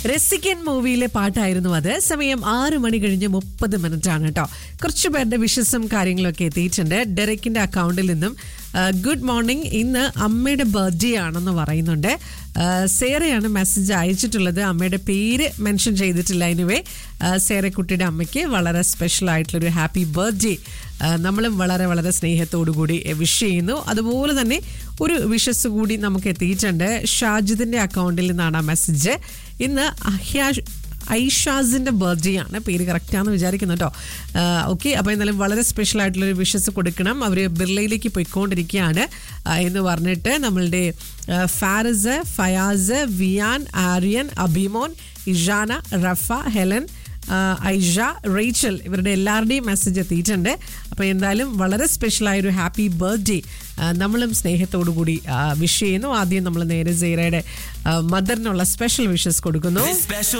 രസിക്കൻ മൂവിയിലെ പാട്ടായിരുന്നു അത് സമയം ആറ് മണി കഴിഞ്ഞ് മുപ്പത് മിനിറ്റ് ആണ് കേട്ടോ കുറച്ച് പേരുടെ വിഷസും കാര്യങ്ങളൊക്കെ എത്തിയിട്ടുണ്ട് ഡെറക്കിന്റെ അക്കൗണ്ടിൽ നിന്നും ഗുഡ് മോർണിംഗ് ഇന്ന് അമ്മയുടെ ബർത്ത്ഡേ ആണെന്ന് പറയുന്നുണ്ട് ആ, സേറയാണ് മെസ്സേജ് അയച്ചിട്ടുള്ളത് അമ്മയുടെ പേര് മെൻഷൻ ചെയ്തിട്ടില്ല എനിവേ സേറക്കുട്ടിയുടെ അമ്മയ്ക്ക് വളരെ സ്പെഷ്യൽ ആയിട്ടുള്ളൊരു ഹാപ്പി ബർത്ത്ഡേ നമ്മളും വളരെ വളരെ സ്നേഹത്തോടു കൂടി വിഷ് ചെയ്യുന്നു അതുപോലെ തന്നെ ഒരു വിഷസ് കൂടി നമുക്ക് എത്തിയിട്ടുണ്ട് ഷാജിദിന്റെ അക്കൗണ്ടിൽ നിന്നാണ് ആ മെസ്സേജ് ഇന്ന് അഹ്യാ ഐഷാസിന്റെ ബർത്ത്ഡേ ആണ് പേര് കറക്റ്റാന്ന് വിചാരിക്കുന്നു കേട്ടോ ഓക്കെ അപ്പോൾ എന്നാലും വളരെ സ്പെഷ്യൽ ആയിട്ടുള്ളൊരു വിഷസ് കൊടുക്കണം അവർ ബിർളയിലേക്ക് പോയിക്കൊണ്ടിരിക്കുകയാണ് ആ, എന്ന് പറഞ്ഞിട്ട് നമ്മളുടെ ആ, ഫാരസ് ഫയാസ് വിയാൻ ആര്യൻ അഭിമോൻ ഇഷാന റഫ ഹെലൻ ആ, ഐഷ റേച്ചൽ ഇവരുടെ എല്ലാവരുടെയും മെസ്സേജ് എത്തിയിട്ടുണ്ട് അപ്പോൾ എന്തായാലും വളരെ സ്പെഷ്യലായ ഒരു ഹാപ്പി ബർത്ത്ഡേ നമ്മളും സ്നേഹത്തോടു കൂടി വിഷ് ചെയ്യുന്നു ആദ്യം നമ്മൾ നേരെ സീറയുടെ മദറിനുള്ള സ്പെഷ്യൽ വിഷസ് കൊടുക്കുന്നു This special